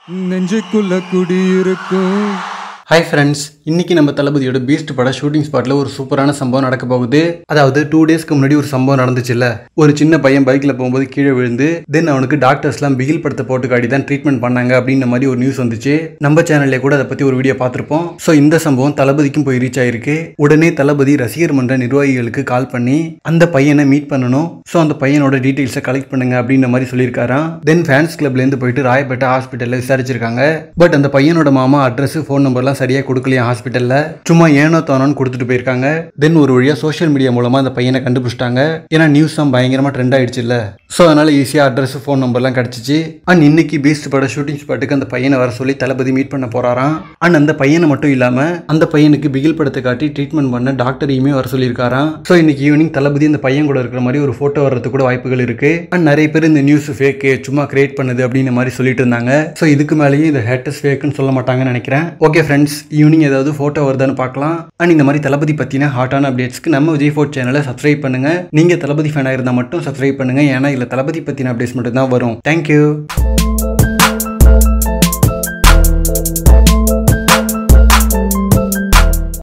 நெஞ்சுக்குள்ள குடியிருக்கும் hi friends இன்னைக்கு நம்ம தளபதியோட பீஸ்ட் பட ஷூட்டிங் ஸ்பாட்ல ஒரு சூப்பரான சம்பவம் நடக்க போகுது அதாவது டூ டேஸ்க்கு முன்னாடி ஒரு சம்பவம் நடந்துச்சுல்ல ஒரு சின்ன பையன் பைக்ல போகும்போது கீழே விழுந்து தென் அவனுக்கு டாக்டர்ஸ்லாம் பிகில் படத்தை போட்டு காட்டி தான் ட்ரீட்மெண்ட் பண்ணாங்க அப்படின்ற மாதிரி ஒரு நியூஸ் வந்துச்சு நம்ம சேனல்ல கூட அதை பத்தி ஒரு வீடியோ பார்த்திருப்போம் ஸோ இந்த சம்பவம் தளபதிக்கும் போய் ரீச் ஆயிருக்கு உடனே தளபதி ரசிகர் மன்ற நிர்வாகிகளுக்கு கால் பண்ணி அந்த பையனை மீட் பண்ணணும் ஸோ அந்த பையனோட டீட்டெயில்ஸை கலெக்ட் பண்ணுங்க அப்படின்ற மாதிரி சொல்லியிருக்காராம் தென் ஃபேன்ஸ் கிளப்ல இருந்து போயிட்டு ராயப்பேட்டை ஹாஸ்பிட்டல்ல விசாரிச்சிருக்காங்க பட் அந்த பையனோட மாமா அட்ரஸ் ஃபோன் நம்பர்லாம் சரியா கொடுக்கலையா ஹாஸ்பிட்டல்ல சும்மா ஏனோ தானோன்னு கொடுத்துட்டு போயிருக்காங்க தென் ஒரு வழியா சோஷியல் மீடியா மூலமா அந்த பையனை கண்டுபிடிச்சிட்டாங்க ஏன்னா நியூஸ் தான் பயங்கரமா ட்ரெண்ட் ஆயிடுச்சுல்ல ஸோ அதனால ஈஸியா அட்ரஸ் ஃபோன் நம்பர்லாம் கிடைச்சிச்சு அண்ட் இன்னைக்கு பீஸ்ட் பட ஷூட்டிங் ஸ்பாட்டுக்கு அந்த பையனை வர சொல்லி தளபதி மீட் பண்ண போறாராம் அண்ட் அந்த பையனை மட்டும் இல்லாம அந்த பையனுக்கு பிகில் படத்தை காட்டி ட்ரீட்மெண்ட் பண்ண டாக்டரையுமே வர சொல்லியிருக்காராம் ஸோ இன்னைக்கு ஈவினிங் தளபதி அந்த பையன் கூட இருக்கிற மாதிரி ஒரு போட்டோ வர்றதுக்கு கூட வாய்ப்புகள் இருக்கு அண்ட் நிறைய பேர் இந்த நியூஸ் ஃபேக்கு சும்மா கிரியேட் பண்ணுது அப்படின்ற மாதிரி சொல்லிட்டு இருந்தாங்க ஸோ இதுக்கு மேலேயும் இந்த ஹேட்டஸ் ஃபேக்குன்னு சொல்ல மாட்டாங்கன்னு நினைக்கிறேன் ஓகே ஃப்ரெண்ட்ஸ் ஈவினிங் ஏதாவது ஃபோட்டோ வருதான்னு பார்க்கலாம் அண்ட் இந்த மாதிரி தளபதி பற்றின ஹாட்டான அப்டேட்ஸ்க்கு நம்ம விஜய் ஃபோர்ட் சேனலை சப்ஸ்கிரைப் பண்ணுங்க நீங்கள் தளபதி ஃபேனாக இருந்தால் மட்டும் சப்ஸ்கிரைப் பண்ணுங்க ஏன்னா இதில் தளபதி பற்றின அப்டேட்ஸ் மட்டும் தான் வரும் தேங்க்யூ